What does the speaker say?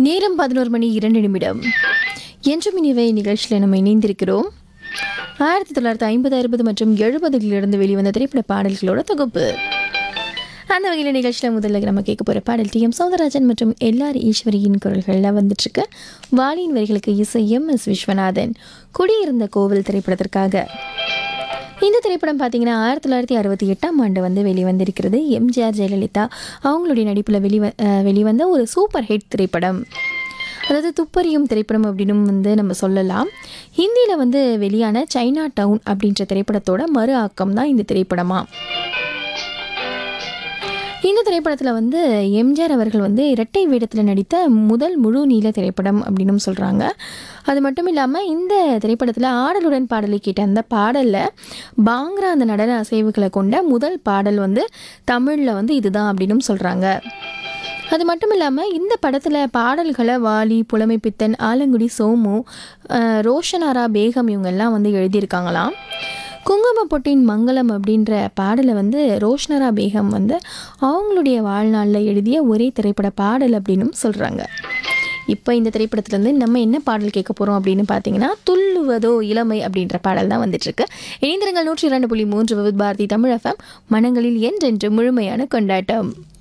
நேரம் பதினோரு மணி இரண்டு நிமிடம் என்றும் இனிவை நிகழ்ச்சியில் நம்ம இணைந்திருக்கிறோம் ஆயிரத்தி தொள்ளாயிரத்தி ஐம்பது அறுபது மற்றும் எழுபதுகளிலிருந்து வெளிவந்த திரைப்பட பாடல்களோட தொகுப்பு அந்த வகையில் நிகழ்ச்சியில் முதல்ல நம்ம கேட்க போகிற பாடல் டி எம் சௌந்தரராஜன் மற்றும் எல்ஆர் ஈஸ்வரியின் குரல்களில் வந்துட்டுருக்கு வாலியின் வரிகளுக்கு இசை எம் எஸ் விஸ்வநாதன் குடியிருந்த கோவில் திரைப்படத்திற்காக இந்த திரைப்படம் பார்த்தீங்கன்னா ஆயிரத்தி தொள்ளாயிரத்தி அறுபத்தி எட்டாம் ஆண்டு வந்து வெளிவந்திருக்கிறது எம்ஜிஆர் ஜெயலலிதா அவங்களுடைய நடிப்பில் வெளிவ அஹ் வெளிவந்த ஒரு சூப்பர் ஹிட் திரைப்படம் அதாவது துப்பறியும் திரைப்படம் அப்படின்னு வந்து நம்ம சொல்லலாம் ஹிந்தியில் வந்து வெளியான சைனா டவுன் அப்படின்ற திரைப்படத்தோட மறு ஆக்கம் தான் இந்த திரைப்படமா இந்த திரைப்படத்தில் வந்து எம்ஜிஆர் அவர்கள் வந்து இரட்டை வேடத்தில் நடித்த முதல் முழு நீள திரைப்படம் அப்படின்னு சொல்கிறாங்க அது மட்டும் இல்லாமல் இந்த திரைப்படத்தில் ஆடலுடன் பாடலை கேட்ட அந்த பாடலில் பாங்க்ரா அந்த நடன அசைவுகளை கொண்ட முதல் பாடல் வந்து தமிழில் வந்து இதுதான் அப்படின்னு சொல்கிறாங்க அது மட்டும் இல்லாமல் இந்த படத்தில் பாடல்களை வாலி புலமைப்பித்தன் ஆலங்குடி சோமு அஹ், ரோஷனாரா பேகம் இவங்கெல்லாம் வந்து எழுதியிருக்காங்களாம் குங்கும பொட்டின் மங்களம் அப்படின்ற பாடலை வந்து ரோஷ்னரா பேகம் வந்து அவங்களுடைய வாழ்நாளில் எழுதிய ஒரே திரைப்பட பாடல் அப்படின்னும் சொல்கிறாங்க இப்போ இந்த திரைப்படத்துலேருந்து நம்ம என்ன பாடல் கேட்க போகிறோம் அப்படின்னு பார்த்தீங்கன்னா துள்ளுவதோ இளமை அப்படின்ற பாடல் தான் வந்துட்டுருக்கு இணைந்திருங்கள் நூற்றி இரண்டு புள்ளி மூன்று விவித் பாரதி தமிழ் எஃப்எம் மனங்களில் என்றென்று முழுமையான கொண்டாட்டம்